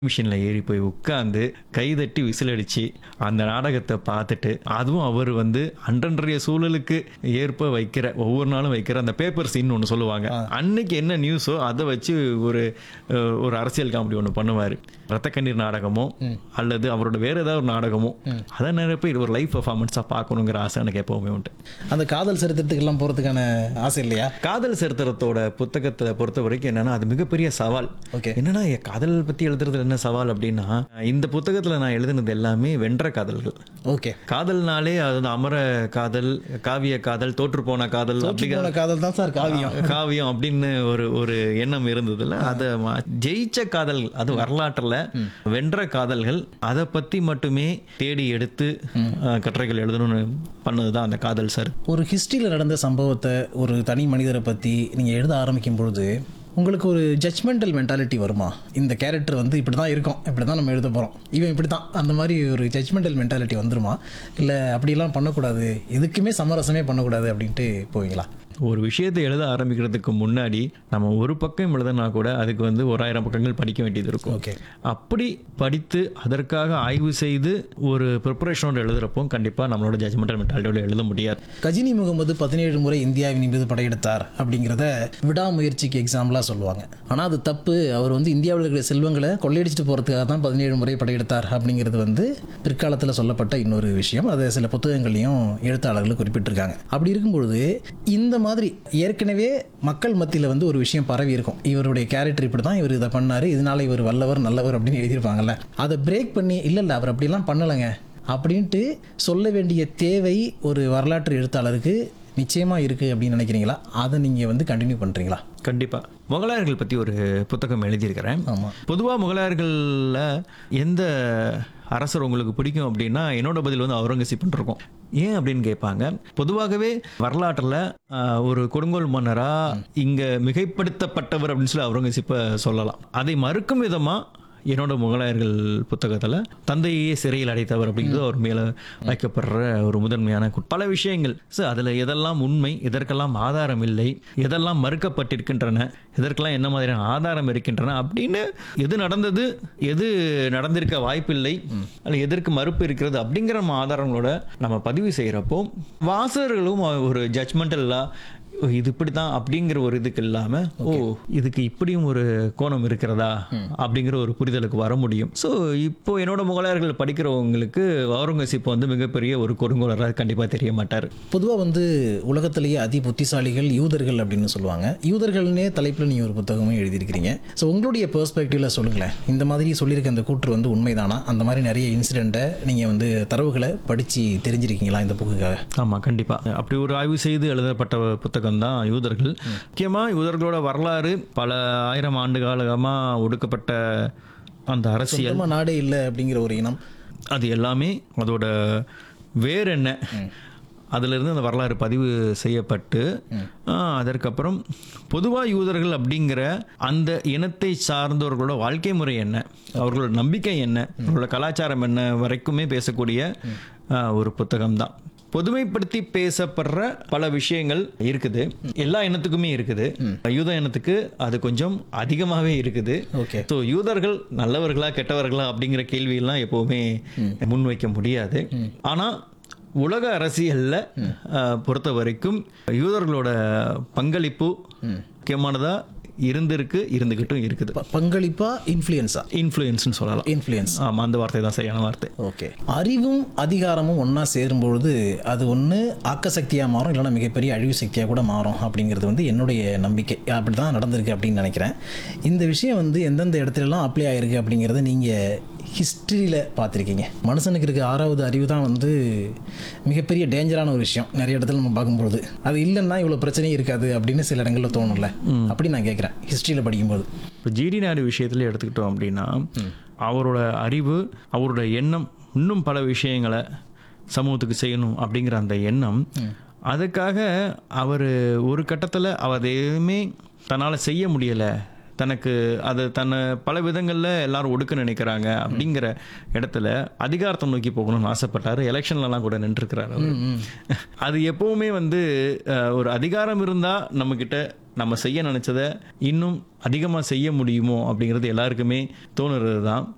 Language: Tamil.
மிஷினில் ஏறி போய் உட்காந்து கைதட்டி விசில் அடிச்சு அந்த நாடகத்தை பார்த்துட்டு அதுவும் அவர் வந்து அன்றன்றைய சூழலுக்கு ஏற்ப வைக்கிற ஒவ்வொரு நாளும் வைக்கிற அந்த பேப்பர் சீன் ஒன்று சொல்லுவாங்க அன்னைக்கு என்ன நியூஸோ அதை வச்சு ஒரு அஹ், ஒரு அரசியல் காமெடி ஒன்று பண்ணுவார் ரத்த கண்ணீர் நாடகமோ அல்லது அவரோட வேற ஏதாவது ஒரு நாடகமோ அதை நிறைய பேர் ஒரு லைவ் பர்ஃபார்மன்ஸாக பார்க்கணுங்கிற ஆசை எனக்கு எப்பவுமே உண்டு அந்த காதல் சரித்திரத்துக்கெல்லாம் போகிறதுக்கான ஆசை இல்லையா காதல் சரித்திரத்தோட புத்தகத்தை பொறுத்த வரைக்கும் என்னன்னா அது மிகப்பெரிய சவால் ஓகே என்னன்னா என் காதல் பத்தி எழுதுறதுல என்ன சவால் அப்படின்னா இந்த புத்தகத்துல நான் எழுதுனது எல்லாமே வென்ற காதல்கள் ஓகே காதல்னாலே அது அமர காதல் காவிய காதல் தோற்று போன காதல் அப்படிங்கிற போன காதல் தான் சார் காவியம் காவியம் அப்படின்னு ஒரு ஒரு எண்ணம் இருந்ததுல அதை மா- ஜெயிச்ச காதல் அது வரலாற்றுல வென்ற காதல்கள் அதை பத்தி மட்டுமே தேடி எடுத்து அஹ், கட்டுரைகள் எழுதணும்னு பண்ணதுதான் அந்த காதல் சார் ஒரு ஹிஸ்ட்ரியில் நடந்த சம்பவத்தை ஒரு தனி மனிதரை பற்றி நீங்கள் எழுத ஆரம்பிக்கும் பொழுது உங்களுக்கு ஒரு ஜட்ஜ்மெண்டல் மென்டாலிட்டி வருமா இந்த கேரக்டர் வந்து இப்படி தான் இருக்கும் இப்படி தான் நம்ம எழுத போகிறோம் இவன் இப்படி தான் அந்த மாதிரி ஒரு ஜட்ஜ்மெண்டல் மென்டாலிட்டி வந்துருமா இல்லை அப்படிலாம் பண்ணக்கூடாது எதுக்குமே சமரசமே பண்ணக்கூடாது அப்படின்ட்டு போவீங்களா ஒரு விஷயத்தை எழுத ஆரம்பிக்கிறதுக்கு முன்னாடி நம்ம ஒரு பக்கம் எழுதுனா கூட அதுக்கு வந்து ஒரு ஆயிரம் பக்கங்கள் படிக்க வேண்டியது இருக்கும் ஓகே அப்படி படித்து அதற்காக ஆய்வு செய்து ஒரு ப்ரிப்பரேஷனோட எழுதுறப்போ கண்டிப்பாக நம்மளோட ஜட்ஜ்மெண்டல் மென்டாலிட்டியோட எழுத முடியாது கஜினி முகமது பதினேழு முறை இந்தியாவின் மீது படையெடுத்தார் அப்படிங்கிறத விடாமுயற்சிக்கு எக்ஸாம்பிளாக சொல்லுவாங்க ஆனால் அது தப்பு அவர் வந்து இந்தியாவில் இருக்கிற செல்வங்களை கொள்ளையடிச்சிட்டு போகிறதுக்காக தான் பதினேழு முறை படையெடுத்தார் அப்படிங்கிறது வந்து பிற்காலத்தில் சொல்லப்பட்ட இன்னொரு விஷயம் அதை சில புத்தகங்களையும் எழுத்தாளர்கள் குறிப்பிட்டிருக்காங்க அப்படி இருக்கும்பொழுது இந்த மாதிரி ஏற்கனவே மக்கள் மத்தியில் வந்து ஒரு விஷயம் பரவி இருக்கும் இவருடைய கேரக்டர் இப்படி தான் இவர் இதை பண்ணார் இதனால இவர் வல்லவர் நல்லவர் அப்படின்னு எழுதியிருப்பாங்கல்ல அதை பிரேக் பண்ணி இல்லை இல்லை அவர் அப்படிலாம் பண்ணலைங்க அப்படின்ட்டு சொல்ல வேண்டிய தேவை ஒரு வரலாற்று எழுத்தாளருக்கு நிச்சயமா இருக்கு அப்படின்னு நினைக்கிறீங்களா அதை நீங்க வந்து கண்டினியூ பண்றீங்களா கண்டிப்பாக முகலாயர்கள் பற்றி ஒரு புத்தகம் எழுதியிருக்கிறேன் ஆமா பொதுவாக முகலாயர்களில் எந்த அரசர் உங்களுக்கு பிடிக்கும் அப்படின்னா என்னோட பதில் வந்து அவுரங்கசீப்னு இருக்கும் ஏன் அப்படின்னு கேட்பாங்க பொதுவாகவே வரலாற்றில் ஒரு கொடுங்கோல் மன்னரா இங்கே மிகைப்படுத்தப்பட்டவர் அப்படின்னு சொல்லி அவுரங்கசீப்பை சொல்லலாம் அதை மறுக்கும் விதமாக என்னோட முகலாயர்கள் புத்தகத்தில் தந்தையே சிறையில் அடைத்தவர் அப்படிங்கிறது அவர் மேலே வைக்கப்படுற ஒரு முதன்மையான கு- பல விஷயங்கள் ஸோ அதில் எதெல்லாம் உண்மை எதற்கெல்லாம் ஆதாரம் இல்லை எதெல்லாம் மறுக்கப்பட்டிருக்கின்றன எதற்கெல்லாம் என்ன மாதிரியான ஆதாரம் இருக்கின்றன அப்படின்னு எது நடந்தது எது நடந்திருக்க வாய்ப்பில்லை அல்ல எதற்கு மறுப்பு இருக்கிறது அப்படிங்கிற நம்ம ஆதாரங்களோட நம்ம பதிவு செய்கிறப்போ வாசகர்களும் ஒரு ஜட்மெண்டலாக இது இப்படி தான் அப்படிங்கிற ஒரு இதுக்கு இல்லாம ஓ இதுக்கு இப்படியும் ஒரு கோணம் இருக்கிறதா அப்படிங்கிற ஒரு புரிதலுக்கு வர முடியும் ஸோ இப்போ என்னோட முகலாயர்கள் படிக்கிறவங்களுக்கு அவுரங்கசீப் வந்து மிகப்பெரிய ஒரு கொடுங்கோலராக கண்டிப்பா தெரிய மாட்டார் பொதுவா வந்து உலகத்திலேயே அதி புத்திசாலிகள் யூதர்கள் அப்படின்னு சொல்லுவாங்க யூதர்கள்னே தலைப்புல நீங்க ஒரு புத்தகமும் எழுதியிருக்கிறீங்க ஸோ உங்களுடைய பெர்ஸ்பெக்டிவ்ல சொல்லுங்களேன் இந்த மாதிரி சொல்லியிருக்க அந்த கூற்று வந்து உண்மைதானா அந்த மாதிரி நிறைய இன்சிடெண்ட்டை நீங்க வந்து தரவுகளை படிச்சு தெரிஞ்சிருக்கீங்களா இந்த புக்குக்காக ஆமா கண்டிப்பா அப்படி ஒரு ஆய்வு செய்து எழுதப்பட்ட புத்தகம் தான் யூதர்கள் முக்கியமா யூதர்களோட வரலாறு பல ஆயிரம் ஆண்டு காலமா ஒடுக்கப்பட்ட அந்த அரசியல் சுத்தமா நாடே இல்லை அப்படிங்கிற ஒரு இனம் அது எல்லாமே அதோட வேர் என்ன அதிலிருந்து அந்த வரலாறு பதிவு செய்யப்பட்டு ஆ, அதற்கப்புறம் பொதுவாக யூதர்கள் அப்படிங்கிற அந்த இனத்தை சார்ந்தவர்களோட வாழ்க்கை முறை என்ன அவர்களோட நம்பிக்கை என்ன அவர்களோட கலாச்சாரம் என்ன வரைக்குமே பேசக்கூடிய ஆ, ஒரு புத்தகம் தான் பொதுமைப்படுத்தி பேசப்படுற பல விஷயங்கள் இருக்குது எல்லா இனத்துக்குமே இருக்குது யூத இனத்துக்கு அது கொஞ்சம் அதிகமாகவே இருக்குது ஓகே ஸோ யூதர்கள் நல்லவர்களா கெட்டவர்களா அப்படிங்கிற கேள்வியெல்லாம் எப்பவுமே முன்வைக்க முடியாது ஆனா உலக அரசியல்ல அஹ், பொறுத்த வரைக்கும் யூதர்களோட பங்களிப்பு முக்கியமானதா இருந்திருக்கு இருந்துகிட்டும் இருக்குது ப- பங்களிப்பா இன்ஃப்ளூயன்ஸா இன்ஃப்ளூயன்ஸ்னு சொல்லலாம் இன்ஃப்ளூயன்ஸ் ஆமா அந்த வார்த்தை தான் சரியான வார்த்தை ஓகே அறிவும் அதிகாரமும் ஒன்றா சேரும்பொழுது அது ஒன்று ஆக்கசக்தியாக மாறும் இல்லைன்னா மிகப்பெரிய அழிவு சக்தியாக கூட மாறும் அப்படிங்கிறது வந்து என்னுடைய நம்பிக்கை அப்படி தான் நடந்திருக்கு அப்படின்னு நினைக்கிறேன் இந்த விஷயம் வந்து எந்தெந்த இடத்துலலாம் அப்ளை ஆகிருக்கு அப்படிங்கிறத நீங்கள் ஹிஸ்ட்ரியில் பார்த்துருக்கீங்க மனுஷனுக்கு இருக்க ஆறாவது அறிவு தான் வந்து மிகப்பெரிய டேஞ்சரான ஒரு விஷயம் நிறைய இடத்துல நம்ம பார்க்கும்பொழுது அது இல்லைன்னா இவ்வளோ பிரச்சனையும் இருக்காது அப்படின்னு சில இடங்களில் தோணும்ல அப்படி நான் கேட்குறேன் ஹிஸ்ட்ரியில் படிக்கும்போது இப்போ ஜிடி நாடு விஷயத்துல எடுத்துக்கிட்டோம் அப்படின்னா அவரோட அறிவு அவரோட எண்ணம் இன்னும் பல விஷயங்களை சமூகத்துக்கு செய்யணும் அப்படிங்கிற அந்த எண்ணம் அதுக்காக அவர் ஒரு கட்டத்தில் அவர் எதுவுமே தன்னால் செய்ய முடியலை தனக்கு அது தன்னை பல விதங்களில் எல்லாரும் ஒடுக்க நினைக்கிறாங்க அப்படிங்கிற இடத்துல அதிகாரத்தை நோக்கி போகணும்னு ஆசைப்பட்டார் எலெக்ஷன்லலாம் கூட நின்றுருக்கிறார் அவர் அது எப்பவுமே வந்து அஹ், ஒரு அதிகாரம் இருந்தால் நம்மக்கிட்ட நம்ம செய்ய நினச்சதை இன்னும் அதிகமாக செய்ய முடியுமோ அப்படிங்கிறது எல்லாருக்குமே தோணுறது தான்